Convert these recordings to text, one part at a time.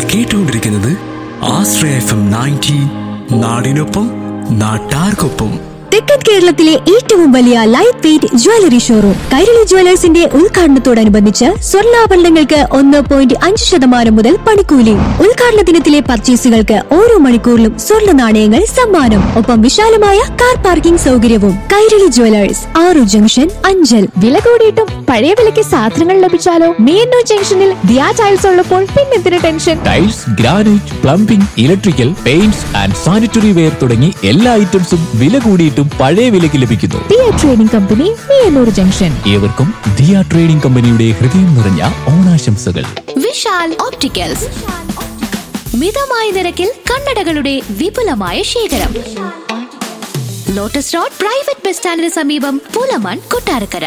കേട്ടുകൊണ്ടിരിക്കുന്നത് ആശ്രയ F M ninety നാടിനൊപ്പം നാട്ടാർക്കൊപ്പം തെക്കൻ കേരളത്തിലെ ഏറ്റവും വലിയ light weight jewellery showroom Kairali ജ്വല്ലേഴ്സിന്റെ ഉദ്ഘാടനത്തോടനുബന്ധിച്ച് സ്വർണ്ണാഭരണങ്ങൾക്ക് ഒന്ന് പോയിന്റ് അഞ്ച് ശതമാനം മുതൽ പണിക്കൂലി ഉദ്ഘാടന ദിനത്തിലെ പർച്ചേസുകൾക്ക് ഓരോ മണിക്കൂറിലും സ്വർണ്ണ നാണയങ്ങൾ സമ്മാനം ഒപ്പം വിശാലമായ കാർ പാർക്കിംഗ് സൗകര്യവും കൈരളി ജ്വല്ലേഴ്സ് ആറു ജംഗ്ഷൻ അഞ്ചൽ വില കൂടിയിട്ടും പഴയ വിലയ്ക്ക് സാധനങ്ങൾ ലഭിച്ചാലോ മീനു ജംഗ്ഷനിൽ ദിയാ ടൈൽസ് ഉള്ളപ്പോൾ പിന്നെന്തിന് tension tiles granite plumbing electrical paints and sanitary ware തുടങ്ങി എല്ലാ ഐറ്റംസും വില കൂടിയിട്ടും പഴയ വിലയ്ക്ക് ലഭിക്കുന്നു Diya trading company Miyannur junction ഏവർക്കും ദിയ ട്രേഡിംഗ് കമ്പനിയുടെ ഹൃദയം നിറഞ്ഞ ഓണാശംസകൾ വിശാൽ ഓപ്റ്റിക്കൽസ് മിതമായ നിരക്കിൽ കണ്ണടകളുടെ വിപുലമായ ശേഖരം ലോട്ടസ് റോഡ് പ്രൈവറ്റ് ബസ് സ്റ്റാൻഡിന് സമീപം Pulamon Kottarakkara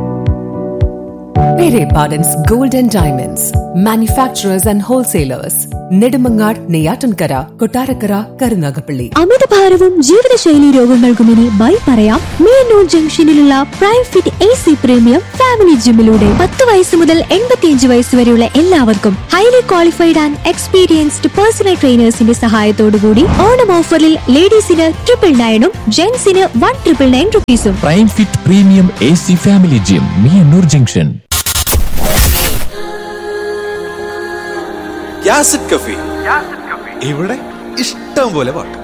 Pere Pardon's Gold and Diamonds, manufacturers and wholesalers, Nedumangad, Neyatankara, Kotarakara, Karunagapalli. അമിതഭാരവും ജീവിതശൈലി രോഗങ്ങൾക്കും ഇനി ബൈ പറയാം മേനൂർ ജംഗ്ഷനിലുള്ള prime fit A C premium family ജിമ്മിലൂടെ പത്ത് വയസ്സ് മുതൽ എൺപത്തിയഞ്ച് വയസ്സ് വരെയുള്ള എല്ലാവർക്കും highly qualified and experienced personal ട്രെയിനേഴ്സിന്റെ സഹായത്തോടുകൂടി ഓണം ഓഫറിൽ ലേഡീസിന് ട്രിപ്പിൾ നയനും ജെന്റ്സിന് വൺ ട്രിപ്പിൾ നയൻ റുപ്പീസും prime fit premium A C family gym Miyannur junction യാസിഡ് കഫി ഇവിടെ ഇഷ്ടം പോലെ പാട്ട്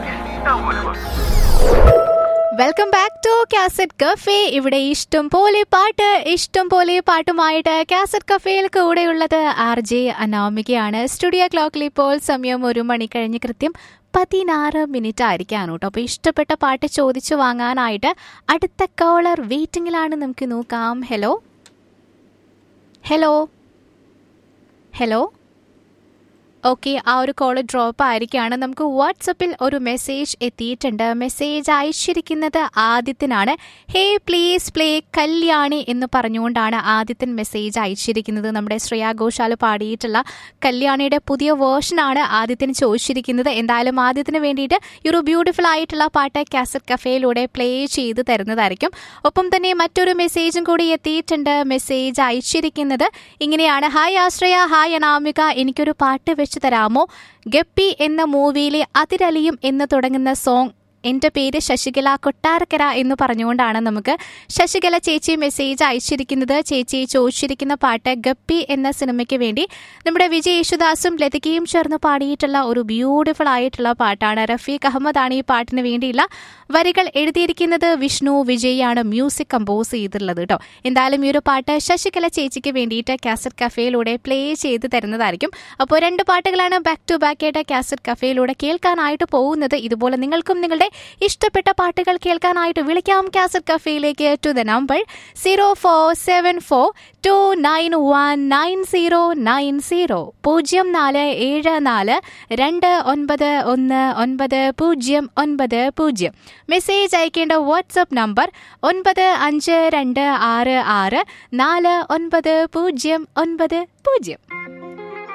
welcome back to cassette cafe ഇവിടെ ഇഷ്ടം പോലെ പാട്ട് ഇഷ്ടം പോലെ പാട്ടുമായിട്ട് കാസറ്റ് കഫേയിൽ കൂടെയുള്ളത് ആർ ജെ അനാമികയാണ് സ്റ്റുഡിയോ ക്ലോക്കിൽ ഇപ്പോൾ സമയം ഒരു മണി കഴിഞ്ഞ് കൃത്യം പതിനാറ് മിനിറ്റ് ആയിരിക്കാണ് കേട്ടോ അപ്പോൾ ഇഷ്ടപ്പെട്ട പാട്ട് ചോദിച്ചു വാങ്ങാനായിട്ട് അടുത്ത കോളർ വെയിറ്റിംഗിലാണ് നമുക്ക് നോക്കാം ഹലോ ഹലോ ഹലോ ഓക്കെ ആ ഒരു കോൾ ഡ്രോപ്പ് ആയിരിക്കുകയാണ് നമുക്ക് വാട്സപ്പിൽ ഒരു മെസ്സേജ് എത്തിയിട്ടുണ്ട് മെസ്സേജ് അയച്ചിരിക്കുന്നത് ആദിത്യനാണ് ഹേ പ്ലീസ് പ്ലേ കല്യാണി എന്ന് പറഞ്ഞുകൊണ്ടാണ് ആദിത്യൻ മെസ്സേജ് അയച്ചിരിക്കുന്നത് നമ്മുടെ ശ്രേയ ഘോഷാൽ പാടിയിട്ടുള്ള കല്യാണിയുടെ പുതിയ വേർഷനാണ് ആദിത്യൻ ചോദിച്ചിരിക്കുന്നത് എന്തായാലും ആദിത്യന് വേണ്ടിയിട്ട് ഈ ഒരു ബ്യൂട്ടിഫുൾ ആയിട്ടുള്ള പാട്ട് കാസറ്റ് കഫേയിലൂടെ പ്ലേ ചെയ്ത് തരുന്നതായിരിക്കും ഒപ്പം തന്നെ മറ്റൊരു മെസ്സേജും കൂടി എത്തിയിട്ടുണ്ട് മെസ്സേജ് അയച്ചിരിക്കുന്നത് ഇങ്ങനെയാണ് ഹായ് ആശ്രയ ഹായ് അനാമിക എനിക്കൊരു പാട്ട് വെച്ച് തരാമോ ഗപ്പി എന്ന മൂവിയിലെ അതിരലിയും എന്ന് തുടങ്ങുന്ന സോങ് എൻ്റെ പേര് ശശികല കൊട്ടാരക്കര എന്ന് പറഞ്ഞുകൊണ്ടാണ് നമുക്ക് ശശികല ചേച്ചി മെസ്സേജ് അയച്ചിരിക്കുന്നത് ചേച്ചി ചോദിച്ചിരിക്കുന്ന പാട്ട് ഗപ്പി എന്ന സിനിമയ്ക്ക് വേണ്ടി നമ്മുടെ വിജയ് യേശുദാസും ലതികയും ചേർന്ന് പാടിയിട്ടുള്ള ഒരു ബ്യൂട്ടിഫുൾ ആയിട്ടുള്ള പാട്ടാണ് റഫീഖ് അഹമ്മദാണ് ഈ പാട്ടിന് വേണ്ടിയുള്ള വരികൾ എഴുതിയിരിക്കുന്നത് വിഷ്ണു വിജയാണ് മ്യൂസിക് കമ്പോസ് ചെയ്തിട്ടുള്ളത് കേട്ടോ എന്തായാലും ഈ ഒരു പാട്ട് ശശികല ചേച്ചിക്ക് വേണ്ടിയിട്ട് കാസറ്റ് കഫേയിലൂടെ പ്ലേ ചെയ്ത് തരുന്നതായിരിക്കും അപ്പോൾ രണ്ട് പാട്ടുകളാണ് ബാക്ക് ടു ബാക്ക് ആയിട്ട് കാസറ്റ് കഫേയിലൂടെ കേൾക്കാനായിട്ട് പോകുന്നത് ഇതുപോലെ നിങ്ങൾക്കും നിങ്ങളുടെ ഇഷ്ടപ്പെട്ട പാട്ടുകൾ കേൾക്കാനായിട്ട് വിളിക്കാം കാസറ്റ് കഫേയിലേക്ക് to the number zero four seven four two nine one nine zero nine zero പൂജ്യം നാല് ഏഴ് നാല് രണ്ട് ഒൻപത് ഒന്ന് ഒൻപത് പൂജ്യം ഒൻപത് പൂജ്യം മെസ്സേജ് അയക്കേണ്ട വാട്സപ്പ് നമ്പർ ഒൻപത് അഞ്ച് രണ്ട് ആറ് ആറ് നാല് ഒൻപത് പൂജ്യം ഒൻപത് പൂജ്യം